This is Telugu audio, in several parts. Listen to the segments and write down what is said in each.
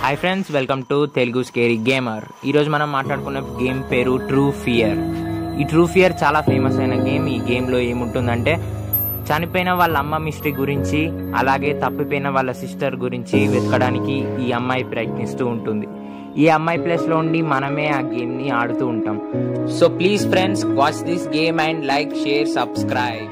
Hi friends welcome to Telugu scary gamer ఈరోజు మనం మాట్లాడుకున్న గేమ్ పేరు ట్రూ ఫియర్ ఈ ట్రూ ఫియర్ చాలా ఫేమస్ అయిన గేమ్ ఈ గేమ్లో ఏముంటుందంటే చనిపోయిన వాళ్ళ అమ్మ మిస్టరీ గురించి అలాగే తప్పిపోయిన వాళ్ళ సిస్టర్ గురించి వెతకడానికి ఈ అమ్మాయి ప్రయత్నిస్తూ ఉంటుంది ఈ అమ్మాయి ప్లేస్లో ఉండి మనమే ఆ గేమ్ని ఆడుతూ ఉంటాం so please friends watch this game and like share subscribe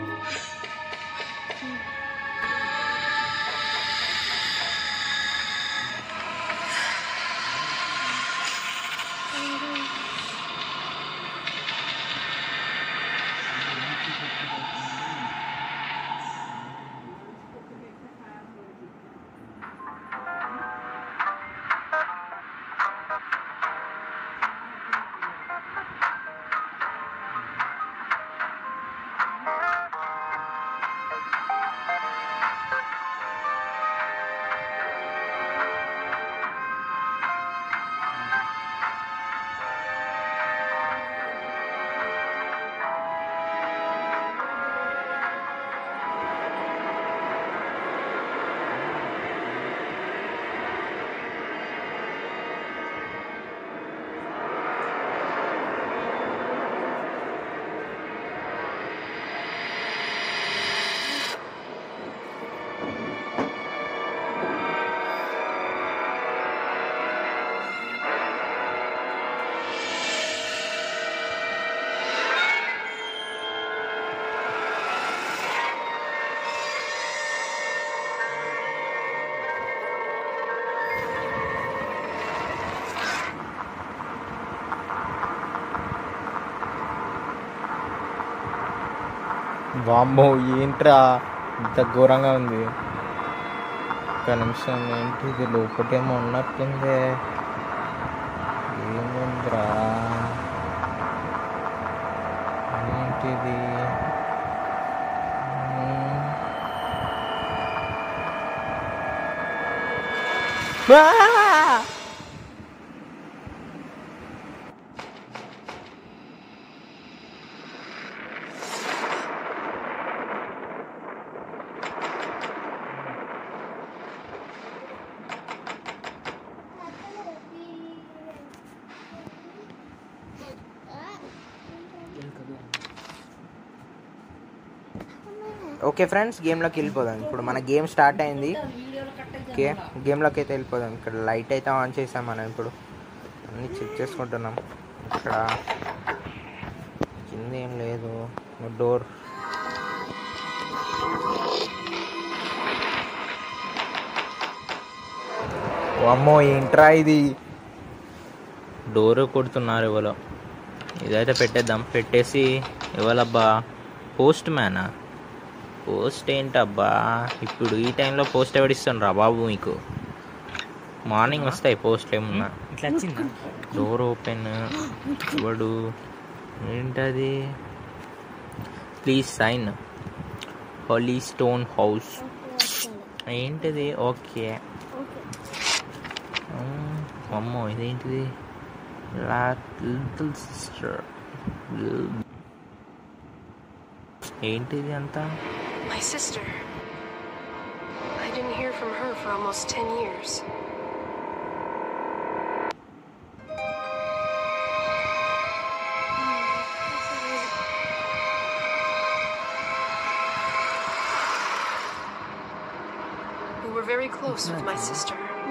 వామ్మో ఏంట్రా ఇంత ఘోరంగా ఉంది ఒక నిమిషం ఏంటి ఇది లోపటేమో ఉన్నట్లుందే ఏముందిరా ఏంటిది మ్మ్. ఆ! ఓకే ఫ్రెండ్స్ గేమ్లోకి వెళ్ళిపోదాం ఇప్పుడు మన గేమ్ స్టార్ట్ అయింది ఓకే గేమ్లోకి అయితే వెళ్ళిపోదాం ఇక్కడ లైట్ అయితే ఆన్ చేసాం మనం ఇప్పుడు అన్నీ చెక్ చేసుకుంటున్నాం ఇక్కడ కింద ఏం లేదు డోర్ వామ్మో ఏంట్రా ఇది డోర్ కొడుతున్నారు ఎవరో ఇదైతే పెట్టేద్దాం పెట్టేసి ఎవరబ్బా పోస్ట్ మ్యానా పోస్ట్ ఏంటబ్బా ఇప్పుడు ఈ టైంలో పోస్ట్ ఎవడిస్తుండ్రా బాబు మీకు మార్నింగ్ వస్తాయి పోస్ట్ ఏమున్నా ఇట్లా వచ్చిందా డోర్ ఓపెన్ ఎవడు ఏంటది please sign holy stone house ఏంటిది ఓకే అమ్మో ఇదేంటిది లిటిల్ సిస్టర్ ఏంటిది అంతా My sister. I didn't hear from her for almost 10 years. We were very close with my sister.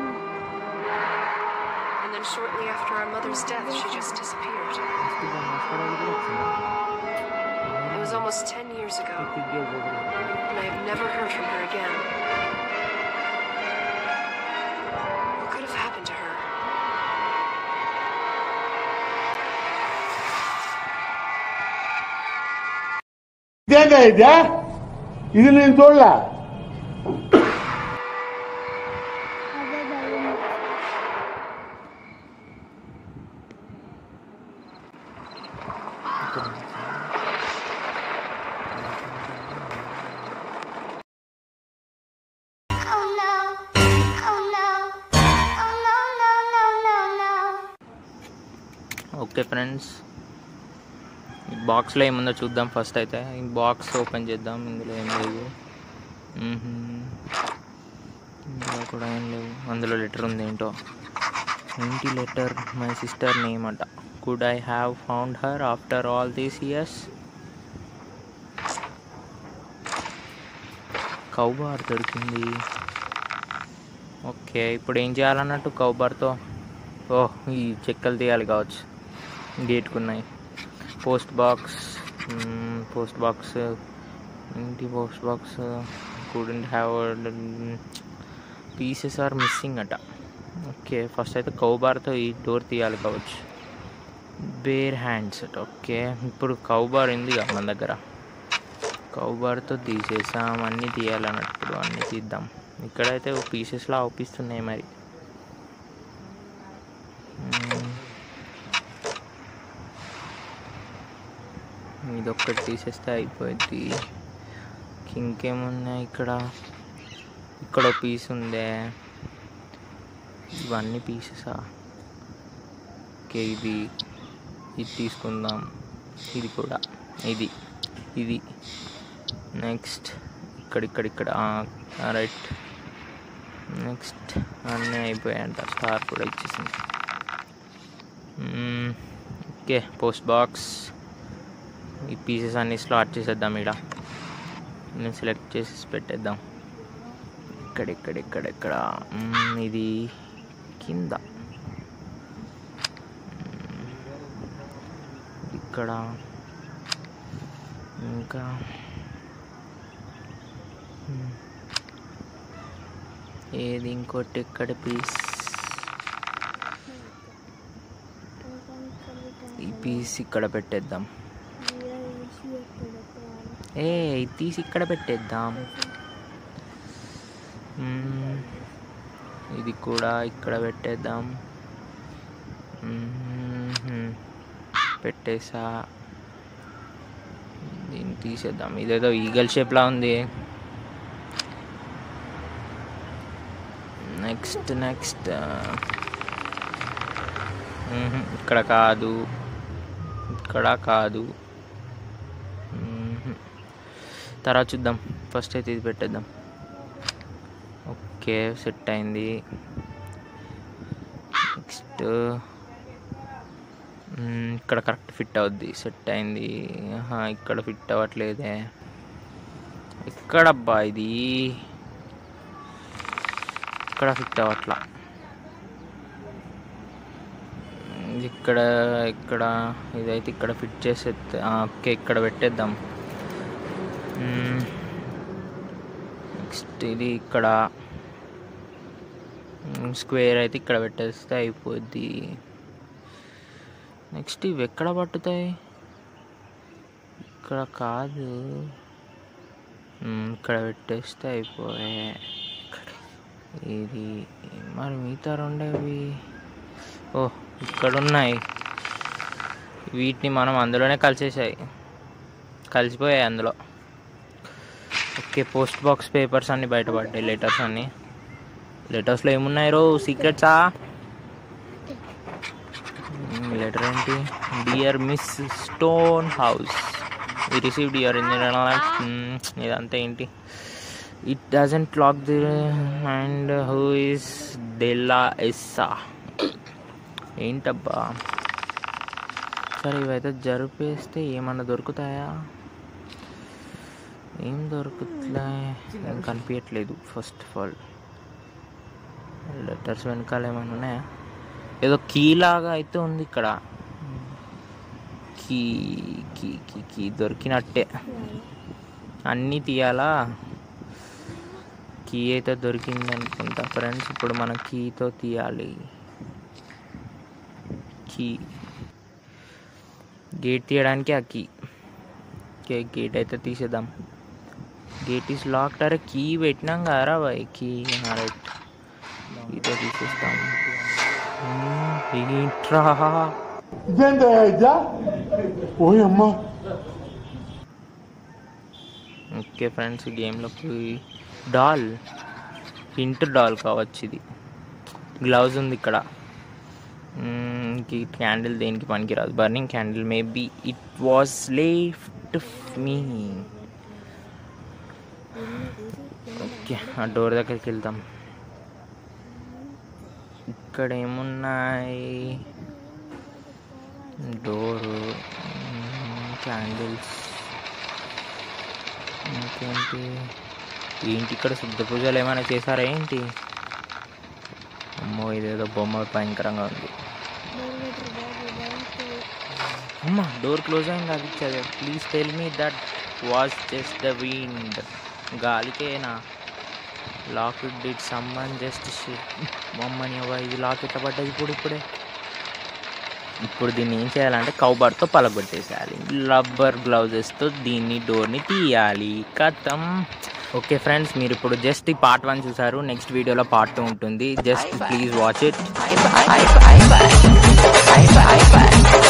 And then shortly after our mother's death, she just disappeared. It was almost 10 years ago, and I have never heard from her again. What could have happened to her? ఇదేంటా ఇదే ఇది నేను చూడలే Oh no. Oh no. Oh no, no, no, no, no. Okay friends ఈ బాక్స్లో ఏముందో చూద్దాం ఫస్ట్ అయితే ఈ బాక్స్ ఓపెన్ చేద్దాం ఇందులో ఏం లేదు మ్మ్హ్మ్. ఇందులో అందులో కూడా ఏం లేవు అందులో లెటర్ ఉంది ఏంటో ఏంటి లెటర్ మై సిస్టర్ నేమ్ అంట could I have found her after all these years crowbar దొరికింది ఓకే ఇప్పుడు ఏం చేయాలన్నట్టు కౌబార్తో ఓ ఈ చెక్కలు తీయాలి కావచ్చు గేట్కున్నాయి పోస్ట్ బాక్స్ పోస్ట్ బాక్స్ ఏంటి post box couldn't have pieces are missing అట ఓకే ఫస్ట్ అయితే కౌబార్తో ఈ డోర్ తీయాలి కావచ్చు బేర్ హ్యాండ్స్ అట ఓకే ఇప్పుడు కౌబార్ ఉంది కదా మన దగ్గర కౌబార్తో తీసేసాం అన్నీ తీయాలన్నప్పుడు అన్నీ తీద్దాం ఇక్కడైతే పీసెస్లా అవుపిస్తున్నాయి మరి మ్మ్. ఇదొక్కటి తీసేస్తే అయిపోయింది ఇంకేమున్నాయి ఇక్కడ ఇక్కడ పీస్ ఉందే ఇవన్నీ పీసెసా ఓకే ఇది ఇది తీసుకుందాం ఇది కూడా ఇది ఇది నెక్స్ట్ ఇక్కడ ఇక్కడ ఇక్కడ రైట్ నెక్స్ట్ అన్నీ అయిపోయాయంట స్టార్ కూడా ఇచ్చేసింది మ్మ్. ఓకే పోస్ట్ బాక్స్ ఈ పీసెస్ అన్ని స్లాట్ చేసేద్దాం ఇక్కడ నేను సెలెక్ట్ చేసి పెట్టేద్దాం ఇక్కడ ఇక్కడ ఇక్కడ ఇక్కడ మ్మ్, ఇది కింద మ్మ్. ఇక్కడ ఇంకా మ్మ్. ఏది ఇంకోటి ఎక్కడ పీస్ ఈ పీస్ ఇక్కడ పెట్టేద్దాం ఏ ఇది తీసి ఇక్కడ పెట్టేద్దాం మ్మ్. ఇది కూడా ఇక్కడ పెట్టేద్దాం మ్మ్. పెట్టేసా దీన్ని తీసేద్దాం ఇదేదో ఈగల్ షేప్లా ఉంది నెక్స్ట్ నెక్స్ట్ ఇక్కడ కాదు ఇక్కడ కాదు మ్మ్. తర్వాత చూద్దాం ఫస్ట్ అయితే ఇది పెట్టేద్దాం ఓకే సెట్ అయింది నెక్స్ట్ ఇక్కడ కరెక్ట్ ఫిట్ అవుద్ది సెట్ అయింది ఆహా, ఇక్కడ ఫిట్ అవ్వట్లేదే ఎక్కడబ్బా ఇది ఇక్కడ ఫిట్ అవ్వట్లా ఇది ఇక్కడ ఇక్కడ ఇదైతే ఇక్కడ ఫిట్ చేసే ఓకే ఇక్కడ పెట్టేద్దాం నెక్స్ట్ ఇది ఇక్కడ స్క్వేర్ అయితే ఇక్కడ పెట్టేస్తే అయిపోద్ది నెక్స్ట్ ఇవి ఎక్కడ పట్టుతాయి ఇక్కడ కాదు మ్మ్, ఇక్కడ పెట్టేస్తే అయిపోయే ఇది మరి మిగతా రెండేవి ఓ ఇక్కడ ఉన్నాయి వీటిని మనం అందులోనే కలిసేసాయి కలిసిపోయాయి అందులో ఓకే పోస్ట్ బాక్స్ పేపర్స్ అన్ని బయటపడ్డాయి లెటర్స్ అన్ని లెటర్స్లో ఏమున్నాయి రో సీక్రెట్సా లెటర్ ఏంటి dear miss stone house we received your engineer ఇదంతా ఏంటి it doesn't lock the and who is Della ఎస్సా ఏంటబ్బా సరే ఇవైతే జరిపేస్తే ఏమన్నా దొరుకుతాయా ఏం దొరుకుతున్నాయి ఏం కనిపించట్లేదు ఫస్ట్ ఆఫ్ ఆల్ లెటర్స్ వెనకాల ఏమైనా ఉన్నాయా ఏదో కీ లాగా అయితే ఉంది ఇక్కడ కీ కీ కీ కీ దొరికినట్టే అన్నీ తీయాలా కీ అయితే దొరికింది అనుకుంటా ఫ్రెండ్స్ ఇప్పుడు మనం కీతో తీయాలి కీ గేట్ తీయడానికి ఆ కీ ఓకే గేట్ అయితే తీసేద్దాం గేట్ ఈస్ లాక్డ్ అరే కీ పెట్టినాం కదరా బాయ్ కీ రైట్ కీతో తీసేస్తాం మ్మ్, ఏంట్రా ఇదేంటా ఇదా ఓయమ్మా ఓకే ఫ్రెండ్స్ గేమ్లోకి డాల్ హింట్ డాల్ కావచ్చు ఇది గ్లౌజ్ ఉంది ఇక్కడ క్యాండిల్ దేనికి పనికిరాదు burning candle maybe it was left me okay ఆ డోర్ దగ్గరికి వెళ్దాం ఇక్కడ ఏమున్నాయి డోరు క్యాండిల్స్ ఇంకేంటి ఏంటి ఇక్కడ శుద్ధ పూజలు ఏమైనా చేశారా ఏంటి అమ్మో ఇదేదో బొమ్మ భయంకరంగా ఉంది అమ్మ డోర్ క్లోజ్ అయింది అది ఇచ్చదు please tell me that was just the wind గాలికేనా లాక్ డిడ్ సమ్మన్ జస్ట్ మమ్మని అవ్వ ఇది లాక్ ఎట్లా పడ్డది ఇప్పుడు ఇప్పుడే ఇప్పుడు దీన్ని ఏం చేయాలంటే కౌబార్తో పలగొట్టేసేయాలి రబ్బర్ గ్లౌజెస్తో దీన్ని డోర్ని తీయాలి కథం ఓకే ఫ్రెండ్స్ మీరు ఇప్పుడు జస్ట్ ఈ పార్ట్ వన్ చూసారు నెక్స్ట్ వీడియోలో పార్ట్ టూ ఉంటుంది జస్ట్ ప్లీజ్ వాచ్ ఇట్